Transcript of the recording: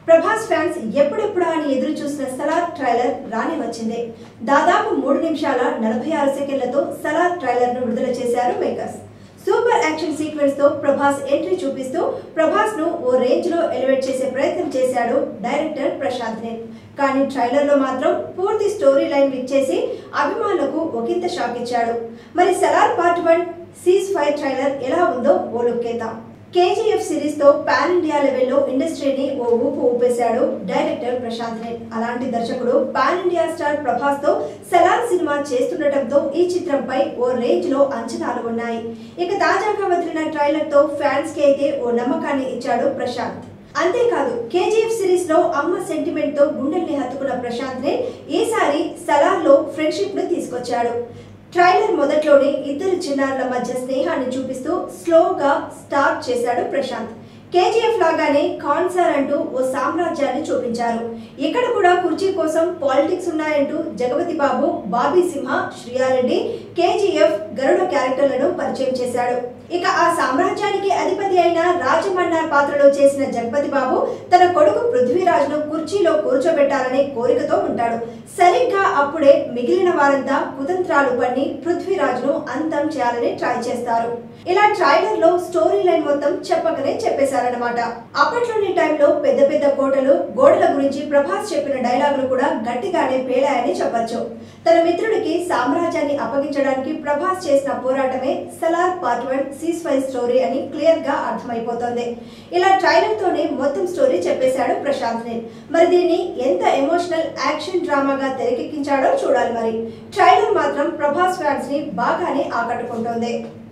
Prabhas fans ఎప్పుడెప్పుడా అని ఎదురు చూసిన సలార్ ట్రైలర్ రాని వచ్చింది దాదాపు మూడు నిమిషాల నలభై ఆరు సెకండ్లతో సలార్ ట్రైలర్ ను విడుదల చేశారు మేకర్స్ సూపర్ యాక్షన్ సీక్వెన్స్ తో ప్రభాస్ ఎంట్రీ చూపిస్తూ ప్రభాస్ ను ఓ రేంజ్ లో ఎలివేట్ చేసే ప్రయత్నం చేశాడు డైరెక్టర్ ప్రశాంత్ నీల్ కానీ ట్రైలర్ లో మాత్రం పూర్తి స్టోరీ లైన్ విచ్చేసి అభిమానులకు ఒకంత షాక్ ఇచ్చాడు మరి Salaar part one cease fire trailer ఎలా ఉందో ఓ లుక్కేద్దాం కేజీఎఫ్ సిరీస్ తో పాన్ ఇండియా లెవెల్లో ఇండస్ట్రీని ఓ ఊపు ఊపేశాడు డైరెక్టర్ ప్రశాంత్ నీల్ అలాంటి దర్శకుడు పాన్ ఇండియా స్టార్ ప్రభాస్ తో సలార్ సినిమా చేస్తుండటంతో ఈ చిత్రంపై ఓ రేంజ్ లో అంచనాలు ఉన్నాయి ఇక తాజాగా వదిలిన ట్రైలర్ తో ఫ్యాన్స్ కి అయితే ఓ నమ్మకాన్ని ఇచ్చాడు ప్రశాంత్ అంతేకాదు కేజీఎఫ్ సిరీస్ లో అమ్మ సెంటిమెంట్ తో గుండెల్ని హత్తుకున్న ప్రశాంత్ నే ఈసారి సలార్ లో ఫ్రెండ్షిప్ ను తీసుకొచ్చాడు ట్రైలర్ మొదట్లోనే ఇద్దరు చిన్నారుల మధ్య స్నేహాన్ని చూపిస్తూ స్లోగా స్టార్ట్ చేశాడు ప్రశాంత్ కేజీఎఫ్ లాగానే కాన్సర్ అంటూ ఓ సామ్రాజ్యాన్ని చూపించారు ఇక్కడ కూడా కుర్చీ కోసం పాలిటిక్స్ ఉన్నాయంటూ జగపతి బాబు బాబీ సింహ శ్రీయారెడ్డి కేజీఎఫ్ గరుడ క్యారెక్టర్లను పరిచయం చేశాడు ఇక ఆ సామ్రాజ్యానికి అధిపతి అయిన రాజమన్నార్ పాత్రలో చేసిన జగపతి బాబు తన కొడుకు పృథ్వీరాజ్ ను కుర్చీలో కూర్చోబెట్టాలనే కోరికతో ఉంటాడు సరిగ్గా అప్పుడే మిగిలిన వారంతా కుతంత్రాలు పన్ని పృథ్వీరాజ్ ను అంతం చేయాలని ట్రై చేస్తారు ఇలా ట్రైలర్ లో స్టోరీ లైన్ మొత్తం చెప్పకనే చెప్పేశారనమాట అప్పట్లోని టైంలో పెద్ద పెద్ద కోటలు గోడల గురించి ప్రభాస్ చెప్పిన డైలాగులు కూడా గట్టిగానే పేలాయని చెప్పొచ్చు తన మిత్రుడికి సామ్రాజ్యాన్ని అప్పగించడానికి ప్రభాస్ చేసిన పోరాటమే Salaar part one cease fire story అని క్లియర్ గా అర్థమైపోతోంది ఇలా ట్రైలర్ తోనే మొత్తం స్టోరీ చెప్పేశాడు ప్రశాంత్ నీల్ మరి దీన్ని ఎంత ఎమోషనల్ యాక్షన్ డ్రామాగా తెరకెక్కించాడో చూడాలి మరి ట్రైలర్ మాత్రం ప్రభాస్ ఫ్యాన్స్ ని బాగానే ఆకట్టుకుంటోంది